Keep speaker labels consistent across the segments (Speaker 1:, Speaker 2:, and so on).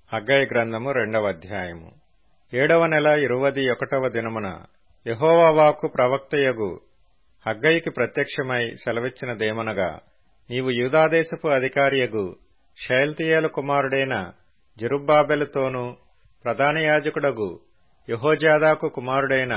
Speaker 1: హగ్గయి గ్రంథము రెండవ అధ్యాయము ఏడవ నెల ఇరువది ఒకటవ దినమున యహోవా వాక్కు ప్రవక్తయగు హగ్గయికి ప్రత్యక్షమై సెలవిచ్చినదేమనగా నీవు యూదాదేశపు అధికారియగు షయల్తీయేలు కుమారుడైన జెరుబ్బాబెలుతోనూ ప్రధాన యాజకుడగు యహోజాదాకు కుమారుడైన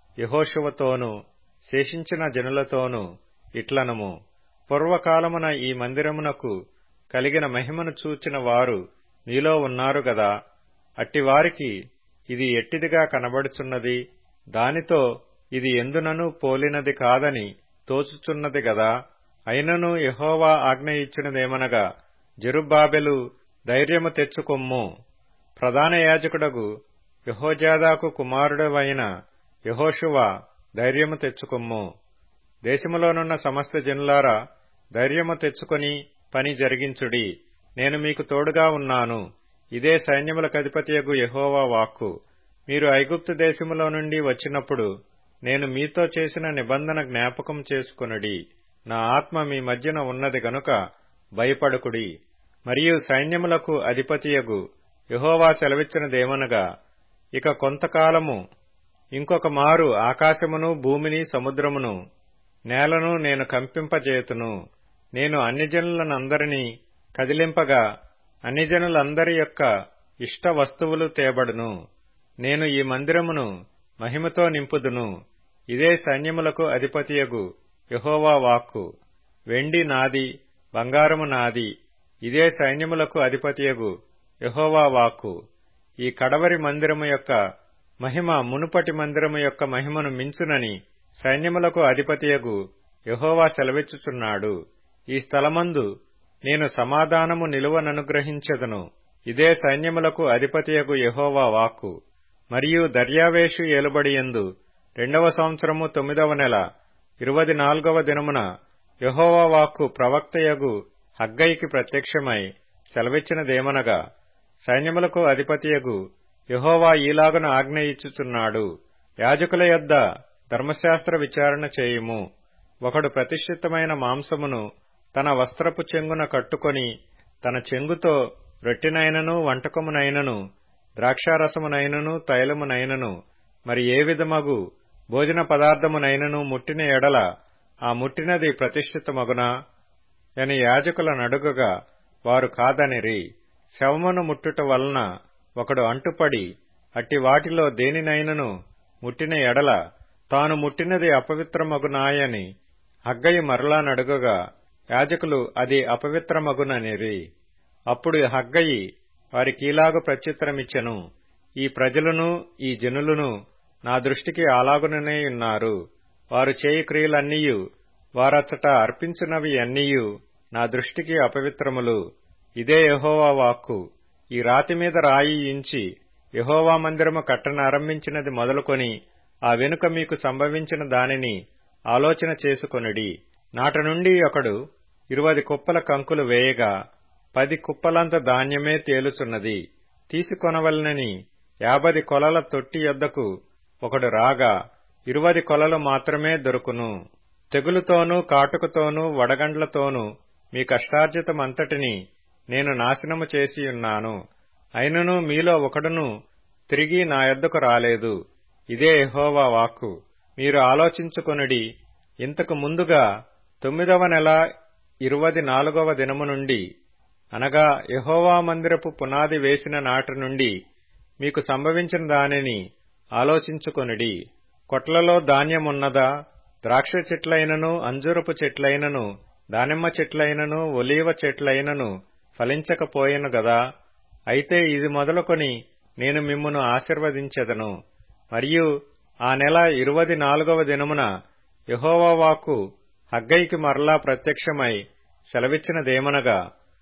Speaker 1: యహోషువతోనూ శేషించిన జనులతోనూ ఇట్లనము పూర్వకాలమున ఈ మందిరమునకు కలిగిన మహిమను చూచిన వారు మీలో ఉన్నారు గదా అట్టివారికి ఇది ఎట్టిదిగా కనబడుచున్నది దానితో ఇది ఎందునను పోలినది కాదని తోచుచున్నది గదా అయినను యహోవా ఆజ్ఞ ఇచ్చినదేమనగా జెరుబ్బాబెలు ధైర్యము తెచ్చుకొమ్ము ప్రధాన యాజకుడగు యహోజాదాకు కుమారుడవైన యహోషువ ధైర్యము తెచ్చుకొమ్ము దేశములోనున్న సమస్త జనులారా ధైర్యము తెచ్చుకొని పని జరిగించుడి నేను మీకు తోడుగా ఉన్నాను ఇదే సైన్యములకధిపతియగు యహోవా వాక్కు మీరు ఐగుప్తు దేశములో నుండి వచ్చినప్పుడు నేను మీతో చేసిన నిబంధన జ్ఞాపకం చేసుకొనుడి నా ఆత్మ మీ మధ్యన ఉన్నది గనుక భయపడుకుడి మరియు సైన్యములకు అధిపతియగు యహోవా సెలవిచ్చినదేమనగా ఇక కొంతకాలము ఇంకొక మారు ఆకాశమును భూమిని సముద్రమును నేలను నేను కంపింపజేతును నేను అన్ని జనులనందరినీ కదిలింపగా అన్ని జనులందరి యొక్క ఇష్ట వస్తువులు తేబడును నేను ఈ మందిరమును మహిమతో నింపుదును ఇదే సైన్యములకు అధిపతియగు యహోవా వాక్కు వెండి నాది బంగారము నాది ఇదే సైన్యములకు అధిపతియగు యహోవా వాక్కు ఈ కడవరి మందిరము యొక్క మహిమ మునుపటి మందిరము యొక్క మహిమను మించునని సైన్యములకు అధిపతియగు యహోవా సెలవిచ్చుచున్నాడు ఈ స్థలమందు నేను సమాధానము నిలువననుగ్రహించదను ఇదే సైన్యములకు అధిపతియగు యహోవా వాక్కు మరియు దర్యావేషు ఏలుబడియందు రెండవ సంవత్సరము తొమ్మిదవ నెల ఇరువది నాలుగవ దినమున యహోవా వాక్కు ప్రవక్తయగు హగ్గయికి ప్రత్యక్షమై సెలవిచ్చినదేమనగా సైన్యములకు అధిపతియగు యహోవా ఈలాగున ఆజ్ఞ ఇచ్చుచున్నాడు యాజకుల యొద్ద ధర్మశాస్త్ర విచారణ చేయుము ఒకడు ప్రతిష్ఠితమైన మాంసమును తన వస్త్రపు చెంగున కట్టుకొని తన చెంగుతో రొట్టెనైనను వంటకమునైనను ద్రాక్షారసమునైనను తైలమునైనను మరి ఏ విధమగు భోజన పదార్థమునైనను ముట్టిన ఎడల ఆ ముట్టినది ప్రతిష్ఠితమగునా అని యాజకుల నడుగగా వారు కాదనిరి శవమును ముట్టుట వలన ఒకడు అంటుపడి అట్టి వాటిలో దేనినైనను ముట్టిన ఎడల తాను ముట్టినది అపవిత్రమగునాయని హగ్గయి మరలా నడుగగా యాజకులు అది అపవిత్రమగుననిరి అప్పుడు హగ్గయి వారికీలాగు ప్రత్యుత్తరమిచ్చెను ఈ ప్రజలను ఈ జనులను నా దృష్టికి అలాగుననే ఉన్నారు వారు చేయి క్రియలన్నీయు వారచ్చట అర్పించినవి అన్నీయు నా దృష్టికి అపవిత్రములు ఇదే యహోవా వాక్కు ఈ రాతి మీద రాయి ఇంచి యహోవా మందిరము కట్టనారంభించినది మొదలుకొని ఆ వెనుక మీకు సంభవించిన దానిని ఆలోచన చేసుకొనిడి నాట నుండి ఒకడు ఇరువది కుప్పల కంకులు వేయగా పది కుప్పలంత ధాన్యమే తేలుచున్నది తీసుకొనవలనని యాభది కొలల తొట్టి యొద్దకు ఒకడు రాగా ఇరువది కొలలు మాత్రమే దొరుకును తెగులుతోనూ కాటుకతోనూ వడగండ్లతోనూ మీ కష్టార్జితమంతటిని నేను నాశనము చేసియున్నాను అయినను మీలో ఒకడును తిరిగి నా యొద్దకు రాలేదు ఇదే యహోవా వాక్కు మీరు ఆలోచించుకొనుడి ఇంతకు ముందుగా తొమ్మిదవ నెల ఇరువది నాలుగవ దినము నుండి అనగా యహోవా మందిరపు పునాది వేసిన నాటి నుండి మీకు సంభవించిన దానిని ఆలోచించుకొనుడి కొట్లలో ధాన్యమున్నదా ద్రాక్ష చెట్లైనను అంజురపు చెట్లైనను దానిమ్మ చెట్లైనను ఒలీవ చెట్లైనను ఫలించకపోయెను గదా అయితే ఇది మొదలుకొని నేను మిమ్మును ఆశీర్వదించెదను మరియు ఆ నెల ఇరువది నాలుగవ దినమున యహోవా వాక్కు హగ్గయికి మరలా ప్రత్యక్షమై సెలవిచ్చినదేమనగా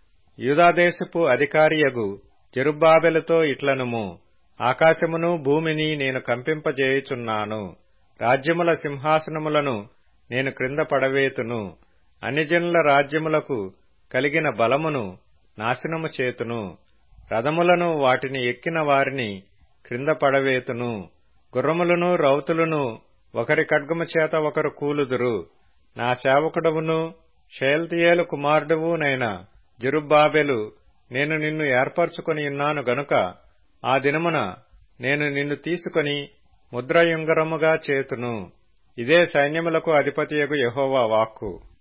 Speaker 1: యూదాదేశపు అధికారియగు జెరుబ్బాబెలతో ఇట్లనుము ఆకాశమును భూమిని నేను కంపింపజేయుచున్నాను రాజ్యముల సింహాసనములను నేను క్రింద పడవేతును అన్యజనుల రాజ్యములకు కలిగిన బలమును నాశనము చేతును రథములను వాటిని ఎక్కిన వారిని క్రింద పడవేతును గుర్రములను రౌతులను ఒకరి ఖడ్గము చేత ఒకరు కూలుదురు నా సేవకుడవును షేల్తియేలు కుమారుడువునైన జెరుబ్బాబెలు నేను నిన్ను ఏర్పరచుకొని ఉన్నాను గనుక ఆ దినమున నేను నిన్ను తీసుకొని ముద్రయుంగరముగా చేతును ఇదే సైన్యములకు అధిపతియగు యహోవా వాక్కు